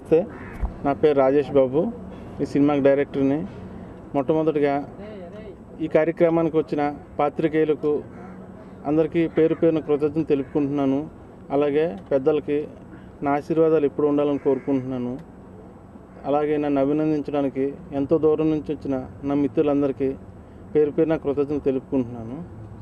నమస్తే నా పేరు రాజేష్ బాబు ఈ సినిమాకి డైరెక్టర్ని మొట్టమొదటిగా ఈ కార్యక్రమానికి వచ్చిన పాత్రికేయులకు అందరికీ పేరు పేరున కృతజ్ఞతలు తెలుపుకుంటున్నాను అలాగే పెద్దలకి నా ఆశీర్వాదాలు ఎప్పుడు ఉండాలని కోరుకుంటున్నాను అలాగే నన్ను అభినందించడానికి ఎంతో దూరం నుంచి వచ్చిన నా మిత్రులందరికీ పేరు పేరున కృతజ్ఞతలు తెలుపుకుంటున్నాను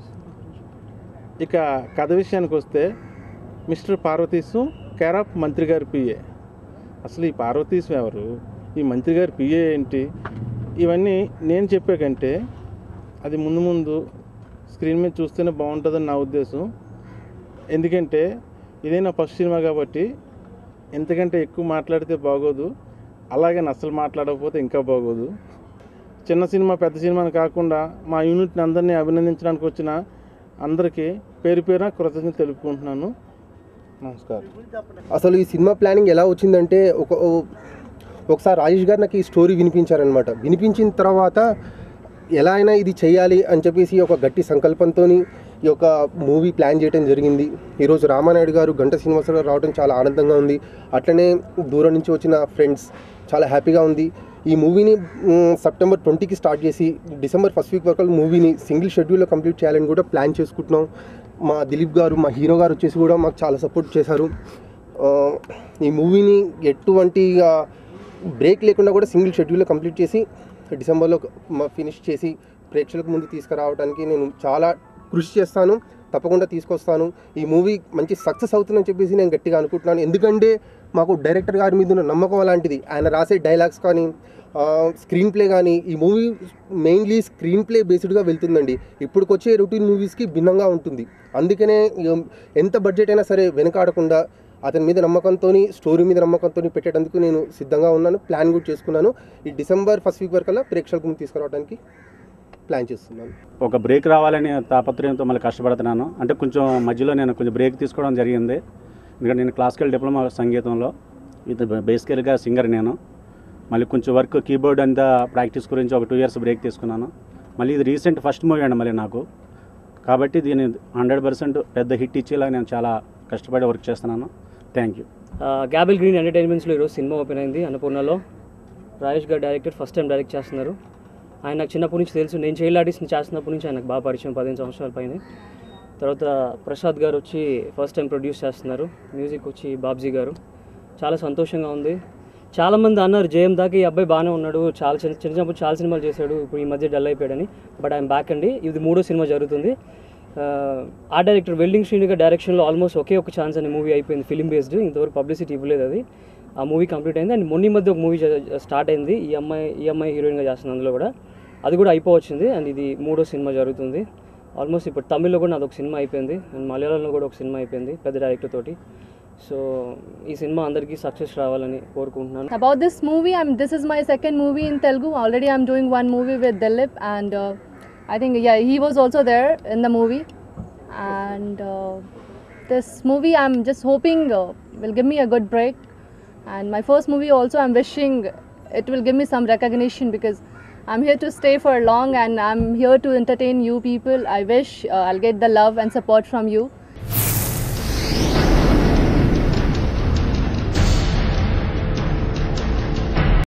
ఇక కథ విషయానికి వస్తే మిస్టర్ పార్వతీసు కేర్ ఆఫ్ మంత్రి గారి పిఏ అసలు ఈ పార్వతీశం ఎవరు ఈ మంత్రి గారి పిఏ ఏంటి ఇవన్నీ నేను చెప్పే కంటే అది ముందు ముందు స్క్రీన్ మీద చూస్తేనే బాగుంటుందని నా ఉద్దేశం ఎందుకంటే ఇదే నా ఫస్ట్ సినిమా కాబట్టి ఎంతకంటే ఎక్కువ మాట్లాడితే బాగోదు అలాగే అసలు మాట్లాడకపోతే ఇంకా బాగోదు చిన్న సినిమా పెద్ద సినిమాని కాకుండా మా యూనిట్ని అందరినీ అభినందించడానికి వచ్చిన అందరికీ పేరు పేరున కృతజ్ఞత తెలుపుకుంటున్నాను నమస్కారం అసలు ఈ సినిమా ప్లానింగ్ ఎలా వచ్చిందంటే ఒక ఓ- ఒకసారి రాజేష్ గారు నాకు ఈ స్టోరీ వినిపించారనమాట వినిపించిన తర్వాత ఎలా అయినా ఇది చేయాలి అని చెప్పేసి ఒక గట్టి సంకల్పంతో ఈ యొక్క మూవీ ప్లాన్ చేయడం జరిగింది ఈరోజు రామానాయుడు గారు గంట శ్రీనివాసరావు రావడం చాలా ఆనందంగా ఉంది అట్లనే దూరం నుంచి వచ్చిన ఫ్రెండ్స్ చాలా హ్యాపీగా ఉంది ఈ మూవీని మ్, సెప్టెంబర్ ట్వంటీకి స్టార్ట్ చేసి డిసెంబర్ ఫస్ట్ వీక్ వరకు మూవీని సింగిల్ షెడ్యూల్లో కంప్లీట్ చేయాలని కూడా ప్లాన్ చేసుకుంటున్నాం మా దిలీప్ గారు మా హీరో గారు వచ్చేసి కూడా మాకు చాలా సపోర్ట్ చేశారు ఆ, ఈ మూవీని ఎటువంటి ఆ, బ్రేక్ లేకుండా కూడా సింగిల్ షెడ్యూల్లో కంప్లీట్ చేసి డిసెంబర్లో ఫినిష్ చేసి ప్రేక్షకులకు ముందు తీసుకురావడానికి నేను చాలా కృషి చేస్తాను తప్పకుండా తీసుకొస్తాను ఈ మూవీ మంచి సక్సెస్ అవుతుందని చెప్పేసి నేను గట్టిగా అనుకుంటున్నాను ఎందుకంటే మాకు డైరెక్టర్ గారి మీద ఉన్న నమ్మకం అలాంటిది ఆయన రాసే డైలాగ్స్ కానీ స్క్రీన్ ప్లే కానీ ఈ మూవీ మెయిన్లీ స్క్రీన్ ప్లే బేస్డ్గా వెళ్తుందండి ఇప్పుడుకొచ్చే రొటీన్ మూవీస్కి భిన్నంగా ఉంటుంది అందుకనే ఇక ఎంత బడ్జెట్ అయినా సరే వెనకాడకుండా అతని మీద నమ్మకంతో స్టోరీ మీద నమ్మకంతో పెట్టేటందుకు నేను సిద్ధంగా ఉన్నాను ప్లాన్ కూడా చేసుకున్నాను ఈ డిసెంబర్ ఫస్ట్ వీక్ వరకల్లా ప్రేక్షకులకు ముందు తీసుకురావడానికి ప్లాన్ చేస్తున్నాను ఒక బ్రేక్ రావాలని తాపత్రయంతో మళ్ళీ కష్టపడుతున్నాను అంటే కొంచెం మధ్యలో నేను కొంచెం బ్రేక్ తీసుకోవడం జరిగింది ఎందుకంటే నేను క్లాసికల్ డిప్లొమా సంగీతంలో ఇది బేసికల్గా సింగర్ నేను మళ్ళీ కొంచెం వర్క్ కీబోర్డ్ అంతా ప్రాక్టీస్ గురించి ఒక టూ ఇయర్స్ బ్రేక్ తీసుకున్నాను మళ్ళీ ఇది రీసెంట్ ఫస్ట్ మూవీ అండి మళ్ళీ నాకు కాబట్టి దీన్ని హండ్రెడ్ పర్సెంట్ పెద్ద హిట్ ఇచ్చేలా నేను చాలా కష్టపడి వర్క్ చేస్తున్నాను థ్యాంక్ యూ గ్యాబిల్ గ్రీన్ ఎంటర్టైన్మెంట్స్లో ఈరోజు సినిమా ఓపెన్ అయింది అన్నపూర్ణలో రాజేష్ గారు డైరెక్టర్ ఫస్ట్ టైం డైరెక్ట్ చేస్తున్నారు ఆయన నాకు చిన్నప్పటి నుంచి తెలుసు నేను చైల్డ్ ఆర్టిస్ట్ని చేస్తున్నప్పటి నుంచి ఆయనకు బాగా పరిచయం పదిహేను సంవత్సరాల పైన తర్వాత ప్రసాద్ గారు వచ్చి ఫస్ట్ టైం ప్రొడ్యూస్ చేస్తున్నారు మ్యూజిక్ వచ్చి బాబ్జీ గారు చాలా సంతోషంగా ఉంది చాలామంది అన్నారు జయం దాకా ఈ అబ్బాయి బాగానే ఉన్నాడు చాలా చిన్న చిన్న చిన్నప్పుడు చాలా సినిమాలు చేశాడు ఇప్పుడు ఈ మధ్య డల్ అయిపోయాడని బట్ ఆయన బ్యాక్ అండి ఇది మూడో సినిమా జరుగుతుంది ఆ, ఆ డైరెక్టర్ వెల్డింగ్ శ్రీని గారి డైరెక్షన్లో ఆల్మోస్ట్ ఒకే ఒక ఛాన్స్ అనే మూవీ అయిపోయింది ఫిలిం బేస్డ్ ఇంతవరకు పబ్లిసిటీ ఇవ్వలేదు అది ఆ మూవీ కంప్లీట్ అయింది అండ్ మొన్న ఈ మధ్య ఒక మూవీ స్టార్ట్ అయింది ఈ అమ్మాయి ఈ అమ్మాయి హీరోయిన్గా చేస్తుంది అందులో కూడా అది కూడా అయిపోవచ్చింది అండ్ ఇది మూడో సినిమా జరుగుతుంది ఆల్మోస్ట్ ఇప్పుడు తమిళ్లో కూడా నాది ఒక సినిమా అయిపోయింది అండ్ మలయాళంలో కూడా ఒక సినిమా అయిపోయింది పెద్ద డైరెక్టర్ తోటి సో ఈ సినిమా అందరికీ సక్సెస్ రావాలని కోరుకుంటున్నాను About this movie, I'm this is my second movie in Telugu. Already, I'm doing one movie with Dilip, and uh, I think yeah, he was also there in the movie. And uh, this movie, I'm just hoping uh, will give me a good break. And my first movie also, I'm wishing it will give me some recognition because I'm here to stay for long and I'm here to entertain you people. I wish uh, I'll get the love and support from you.